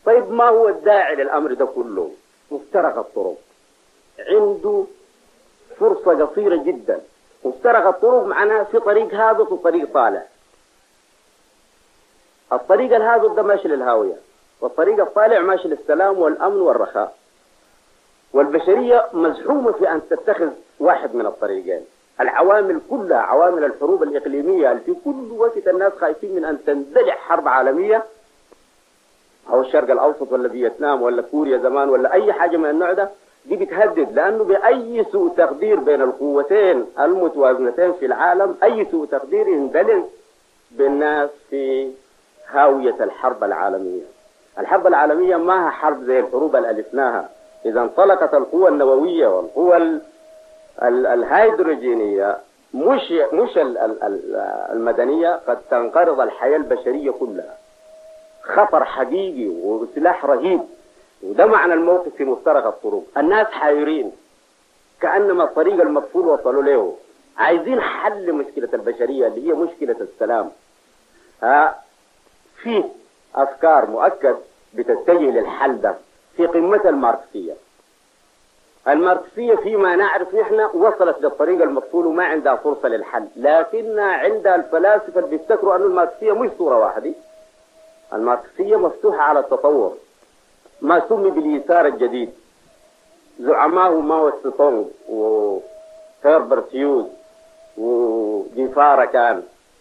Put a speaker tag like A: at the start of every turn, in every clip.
A: طيب ما هو الداعي للأمر ده كله مفترق الطرق عنده فرصة قصيرة جدا مفترق الطرق معناها في طريق هابط وطريق طالع الطريق الهابط ده ماشي للهاوية والطريق الطالع ماشي للسلام والأمن والرخاء والبشرية مزحومة في أن تتخذ واحد من الطريقين العوامل كلها عوامل الحروب الإقليمية اللي في كل وقت الناس خايفين من أن تندلع حرب عالمية أو الشرق الأوسط ولا فيتنام ولا كوريا زمان ولا أي حاجة من النوع ده دي بتهدد لأنه بأي سوء تقدير بين القوتين المتوازنتين في العالم أي سوء تقدير يندلع بالناس في هاوية الحرب العالمية الحرب العالمية ما هي حرب زي الحروب اللي ألفناها إذا انطلقت القوى النووية والقوى ال- ال- الهيدروجينية مش مش ال- ال- ال- المدنية قد تنقرض الحياة البشرية كلها خطر حقيقي وسلاح رهيب وده معنى الموقف في مفترق الطرق الناس حايرين كأنما الطريق المقفول وصلوا له عايزين حل مشكلة البشرية اللي هي مشكلة السلام ها في أفكار مؤكد بتتجه للحل ده في قمة الماركسية الماركسية فيما نعرف نحن وصلت للطريق المقفول وما عندها فرصة للحل لكن عند الفلاسفة اللي بيفتكروا أن الماركسية مش صورة واحدة الماركسية مفتوحة على التطور ما سمي باليسار الجديد زعماء ماو تسي تونغ وهربرت هيوز وجيفارا كان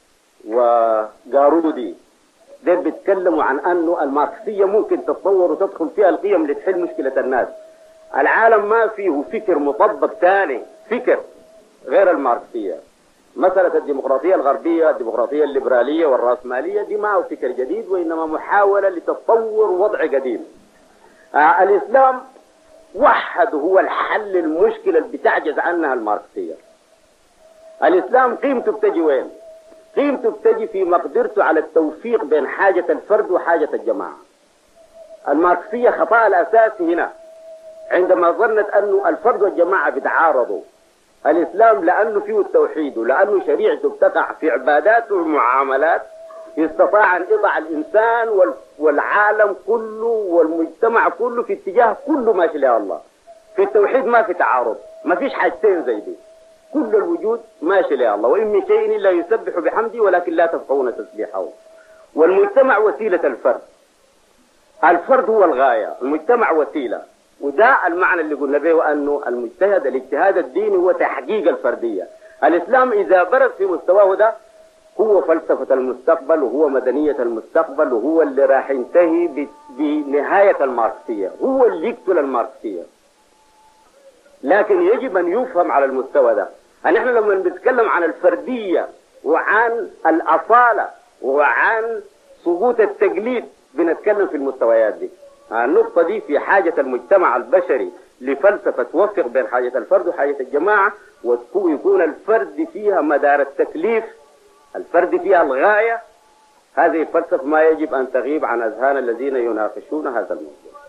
A: وجارودي دول بيتكلموا عن انه الماركسيه ممكن تتطور وتدخل فيها القيم لتحل مشكله الناس. العالم ما فيه فكر مطبق ثاني، فكر غير الماركسيه. مسألة الديمقراطية الغربية الديمقراطية الليبرالية والرأسمالية دي ما هو فكر جديد وإنما محاولة لتطور وضع قديم آه الإسلام وحد هو الحل المشكلة اللي بتعجز عنها الماركسية الإسلام قيمته بتجي وين قيمته بتجي في مقدرته على التوفيق بين حاجة الفرد وحاجة الجماعة الماركسية خطأ الأساسي هنا عندما ظنت أنه الفرد والجماعة بيتعارضوا الإسلام لأنه فيه التوحيد ولأنه شريعته بتقع في عبادات ومعاملات استطاع أن يضع الإنسان وال- والعالم كله والمجتمع كله في اتجاه كله ماشي لله الله في التوحيد ما في تعارض ما فيش حاجتين زي دي كل الوجود ماشي لله الله وإن من شيء إلا يسبح بحمده ولكن لا تفقهون تسبيحه والمجتمع وسيلة الفرد الفرد هو الغاية المجتمع وسيلة وده المعنى اللي قلنا به أنه المجتهد الاجتهاد الديني هو تحقيق الفردية الإسلام إذا برز في مستواه ده هو فلسفة المستقبل وهو مدنية المستقبل وهو اللي راح ينتهي ب- بنهاية الماركسية هو اللي يقتل الماركسية لكن يجب أن يفهم على المستوى ده أن احنا لما بنتكلم عن الفردية وعن الأصالة وعن سقوط التقليد بنتكلم في المستويات دي النقطة دي في حاجة المجتمع البشري لفلسفة توفق بين حاجة الفرد وحاجة الجماعة ويكون الفرد فيها مدار التكليف الفرد فيها الغاية هذه الفلسفة ما يجب أن تغيب عن أذهان الذين يناقشون هذا الموضوع